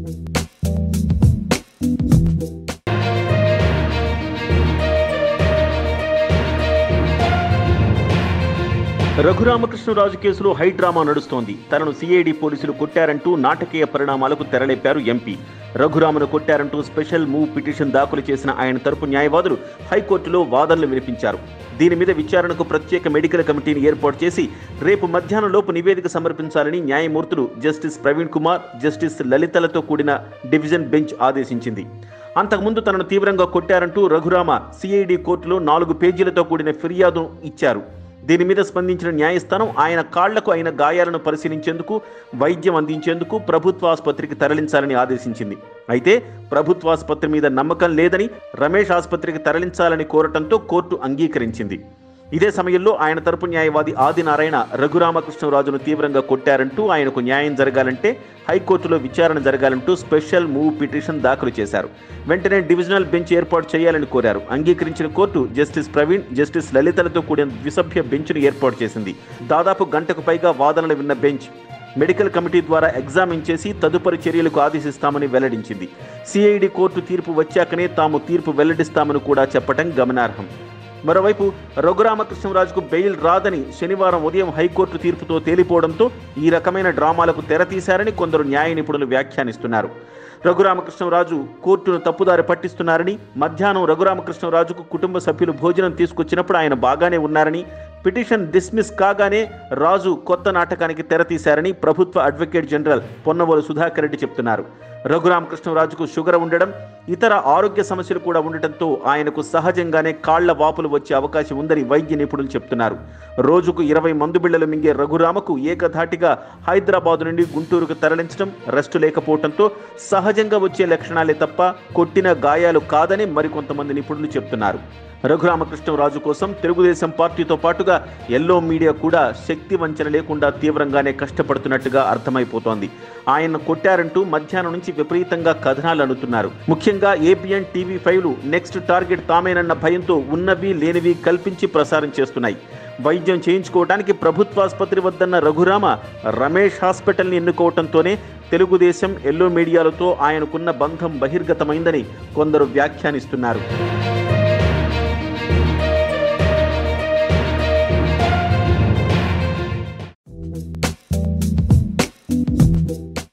రఘురామకృష్ణరాజు కేసులో high drama నడుస్తోంది తనను సిఐడి పోలీసులు కొట్టారంటూ నాటకీయ పరిణామాలకు తెరలేపారు ఎంపీ రఘురామను కొట్టారంటూ స్పెషల్ మూవ్ పిటిషన్ దాఖలు చేసిన ఆయన తరపు న్యాయవాదులు హైకోర్టులో వాదనలు వినిపించారు దీని మీద విచారణకు ప్రత్యేక మెడికల్ కమిటీని ఏర్పాటు చేసి రేపు మధ్యాహ్నం లోపు నివేదిక సమర్పించాలని న్యాయమూర్తులు జస్టిస్ ప్రవీణ్ కుమార్ జస్టిస్ లలితలతో కూడిన డివిజన్ బెంచ్ ఆదేశించింది అంతకుముందు తనను తీవ్రంగా కొట్టారంటూ రఘురామ సిఐడి కోర్టులో నాలుగు పేజీలతో కూడిన ఫిర్యాదు ఇచ్చారు దీని మీద స్పందించిన న్యాయస్థానం ఆయన కాళ్లకు అయిన గాయాలను పరిశీలించేందుకు వైద్యం అందించేందుకు ప్రభుత్వ ఆసుపత్రికి తరలించాలని ఆదేశించింది అయితే ప్రభుత్వాసుపత్రి మీద నమ్మకం లేదని రమేష్ ఆసుపత్రికి తరలించాలని కోరటంతో కోర్టు అంగీకరించింది ఇదే సమయంలో ఆయన తరపు న్యాయవాది ఆదినారాయణ రఘురామకృష్ణరాజును తీవ్రంగా కొట్టారంటూ ఆయనకు న్యాయం జరగాలంటే హైకోర్టులో విచారణ జరగాలంటూ స్పెషల్ మూవ్ పిటిషన్ దాఖలు చేశారు వెంటనే డివిజనల్ బెంచ్ ఏర్పాటు చేయాలని కోరారు అంగీకరించిన కోర్టు జస్టిస్ ప్రవీణ్ జస్టిస్ లలితలతో కూడిన ద్విసభ్య బెంచ్ను ఏర్పాటు చేసింది దాదాపు గంటకు పైగా వాదనలు విన్న బెంచ్ మెడికల్ కమిటీ ద్వారా ఎగ్జామిన్ చేసి తదుపరి చర్యలకు ఆదేశిస్తామని వెల్లడించింది సిఐడి కోర్టు తీర్పు వచ్చాకనే తాము తీర్పు వెల్లడిస్తామని కూడా చెప్పటం గమనార్హం మరోవైపు రఘురామకృష్ణరాజుకు బెయిల్ రాదని శనివారం ఉదయం హైకోర్టు తీర్పుతో తేలిపోవడంతో ఈ రకమైన డ్రామాలకు తెరతీశారని కొందరు న్యాయ నిపుణులు వ్యాఖ్యానిస్తున్నారు రఘురామకృష్ణరాజు కోర్టును తప్పుదారి పట్టిస్తున్నారని మధ్యాహ్నం రఘురామకృష్ణరాజుకు కుటుంబ సభ్యులు భోజనం తీసుకొచ్చినప్పుడు ఆయన బాగానే ఉన్నారని పిటిషన్ డిస్మిస్ కాగానే రాజు కొత్త నాటకానికి తెరతీశారని ప్రభుత్వ అడ్వకేట్ జనరల్ పొన్నవోలు సుధాకర్ రెడ్డి చెప్తున్నారు రఘురామకృష్ణరాజుకు షుగర్ ఉండడం ఇతర ఆరోగ్య సమస్యలు కూడా ఉండటంతో ఆయనకు సహజంగానే కాళ్ల వాపులు వచ్చే అవకాశం ఉందని వైద్య నిపుణులు చెప్తున్నారు రోజుకు ఇరవై మందు బిళ్లలు మింగే రఘురామకు ఏకధాటిగా హైదరాబాద్ నుండి గుంటూరుకు తరలించడం రెస్టు లేకపోవడంతో సహజంగా వచ్చే లక్షణాలే తప్ప కొట్టిన గాయాలు కాదని మరికొంతమంది నిపుణులు చెప్తున్నారు రఘురామకృష్ణరాజు కోసం తెలుగుదేశం పార్టీతో పాటుగా ఎల్లో మీడియా కూడా శక్తి వంచన లేకుండా తీవ్రంగానే కష్టపడుతున్నట్టుగా అర్థమైపోతోంది ఆయన కొట్టారంటూ మధ్యాహ్నం నుంచి విపరీతంగా కథనాలు అనుతున్నారు ముఖ్యంగా ఏబిఎన్ టీవీ ఫైవ్లు నెక్స్ట్ టార్గెట్ తామేనన్న భయంతో ఉన్నవి లేనివి కల్పించి ప్రసారం చేస్తున్నాయి వైద్యం చేయించుకోవడానికి ప్రభుత్వాసుపత్రి వద్దన్న రఘురామ రమేష్ హాస్పిటల్ని ఎన్నుకోవడంతోనే తెలుగుదేశం ఎల్లో మీడియాలతో ఆయనకున్న బంధం బహిర్గతమైందని కొందరు వ్యాఖ్యానిస్తున్నారు